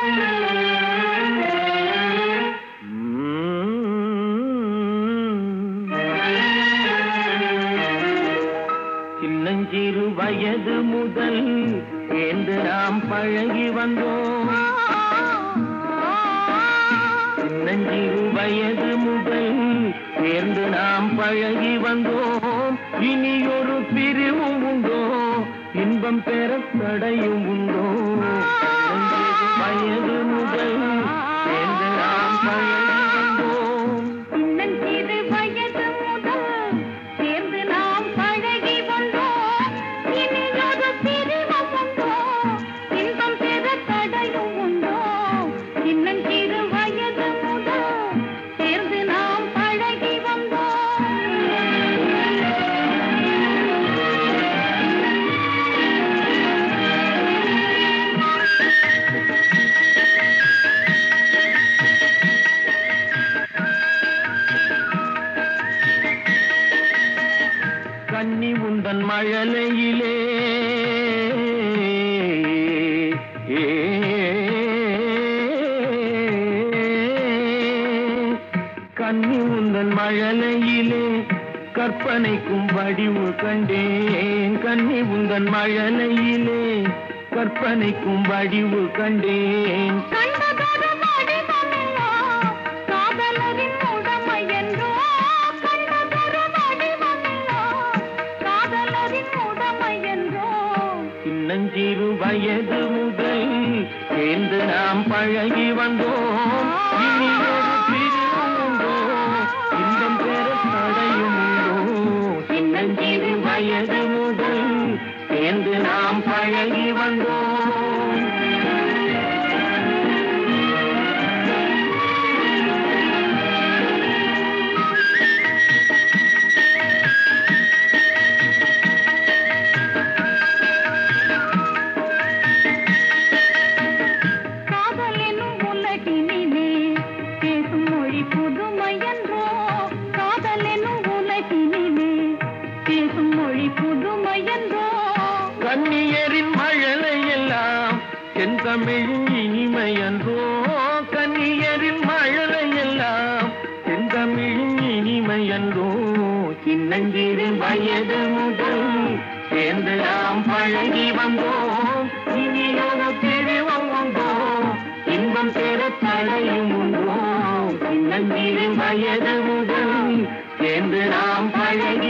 சின்னஞ்சிறு வயது முதல் சேர்ந்து நாம் பழகி வந்தோம் சின்னஞ்சிறு வயது முதல் சேர்ந்து நாம் பழகி வந்தோம் இனி ஒரு பிரிவும் உண்டோ இன்பம் பெற தடையும் உண்டோ சின்னஞ்சிறு வயது முதல் சேர்ந்து நாம் பழகி வந்தோம் சின்னஞ்சிறு வயது முதல் சேர்ந்து நாம் பழகி வந்தோம். இனியொரு பிரிவும் உண்டோ? இன்பம் பெற தடையும் உண்டோ? சின்னஞ்சிறு வயது முதல் சேர்ந்து நாம் பழகி வந்தோம். கன்னி உந்தன் மழலையிலே கன்னி உந்தன் மழலையிலே கற்பனைக்கும் வடிவு கண்டேன் கன்னி உந்தன் மழலையிலே கற்பனைக்கும் வடிவு கண்டேன் கண்டதொரு வடிவமெல்லோ காதலரின் உடமை என்றோ கண்டதொரு வடிவமெல்லோ காதலரின் உடமை என்றோ சின்னஞ்சிறு வயது முதல் சேர்ந்து நாம் பழகி வந்தோம் இனி ஒரு பிரிவும் உண்டோ இன்பம் பெற தடையும் உண்டோ சின்னஞ்சிறு வயது முதல் சேர்ந்து நாம் பழகி வந்தோம் காதல் எனும் உலகினிலே பேசும் மொழி புதுமை என்றோ காதல் எனும் உலகினிலே பேசும் மொழி புதுமை என்றோ கன்னியரின் மழலை எல்லாம் என் தமிழின் இனிமை என்றோ கன்னியரின் மழலை எல்லாம் என் தமிழின் இனிமை என்றோ சின்னஞ்சிறு வயது முதல் சேர்ந்து நாம் பழகி வந்தோம் இனியொரு பிரிவம் உண்டோ இன்பம் பெற தடையும் உண்டோ சின்னஞ்சிறு வயது முதல் சேர்ந்து நாம் பழகி